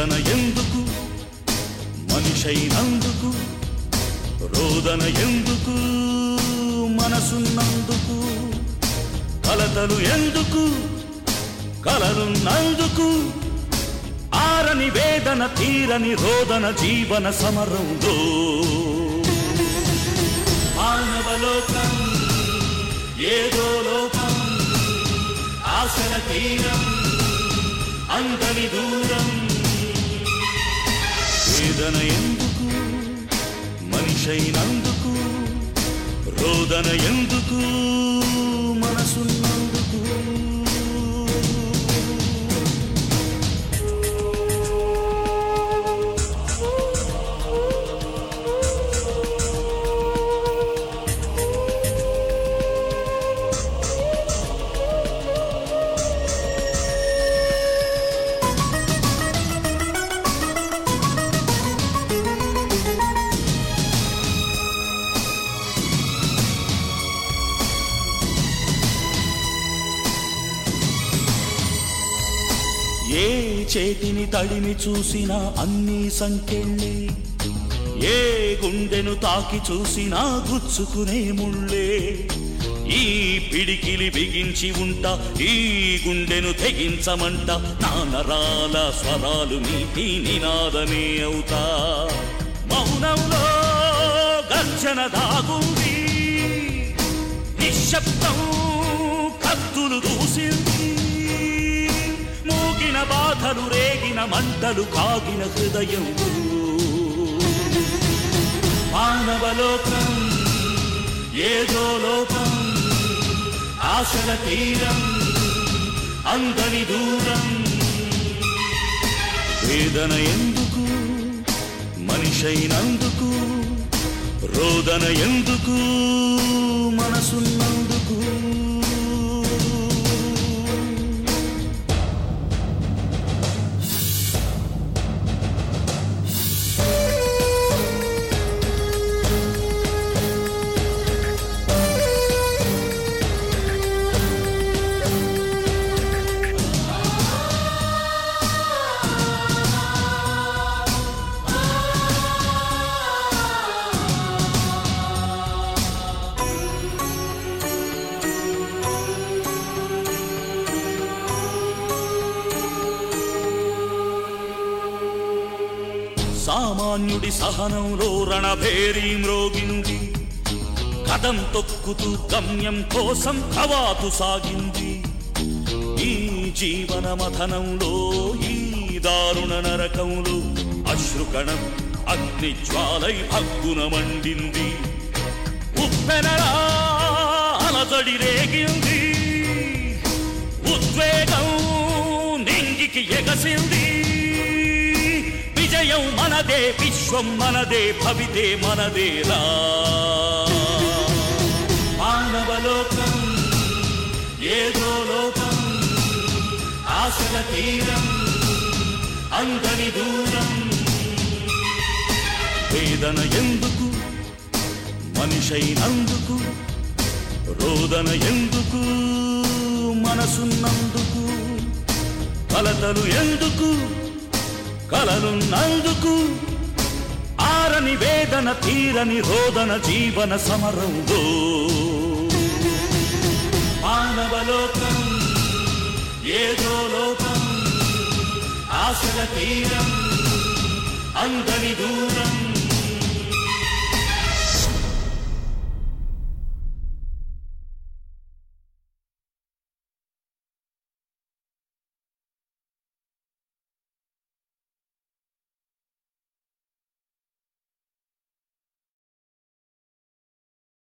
వేదన ఎందుకు మనిషైనందుకు రోదన ఎందుకు మనసున్నందుకు కలతలు ఎందుకు కలలున్నందుకు ఆరని వేదన తీరని రోదన జీవన సమరంలో మానవలోకం ఏదో లోకం ఆశల తీరం అందని దూరం వేదన ఎందుకు మనిషైనందుకు రోదన ఎందుకు మనసున్నందుకు ఏ చేతిని తడిని చూసినా అన్ని సంకెళ్ళే ఏ గుండెను తాకి చూసినా గుచ్చుకునే ముళ్ళే ఈ పిడికిలి బిగించి ఉంటా ఈ గుండెను తెగించమంట నా నరాల స్వరాలు నీటి నినాదమే అవుతా మౌనంలో గర్జన దాగుంది నిశ్శబ్దం కత్తులు దూసింది మూగిన బాధలు రేగిన మంటలు కాగిన హృదయం మానవలోకం ఏదో లోపం ఆశల తీరం అందని దూరం వేదన ఎందుకు మనిషైనందుకు రోదన ఎందుకు మనసున్నందుకు సామాన్యుడి సహనంలో రణభేరీ మ్రోగింది కదం తొక్కుతూ గమ్యం కోసం కవాతు సాగింది ఈ జీవన మథనంలో ఈ దారుణ నరకంలో అశ్రుకణం అగ్ని జ్వాలై భగ్గున మండింది ఉప్పెనలా అలజడి రేగింది ఉద్వేగం నింగికి ఎగసింది విజయం మనదే విశ్వం మనదే భవితే మనదేలా మానవలోకం ఏదో లోకం ఆశల తీరం అందని దూరం వేదన ఎందుకు మనిషైనందుకు రోదన ఎందుకు మనసున్నందుకు కలతలు ఎందుకు కలలున్నందుకు ఆరని వేదన తీరని రోదన జీవన సమరంలో మానవలోకం ఏదో లోకం ఆశల తీరం అందని దూరం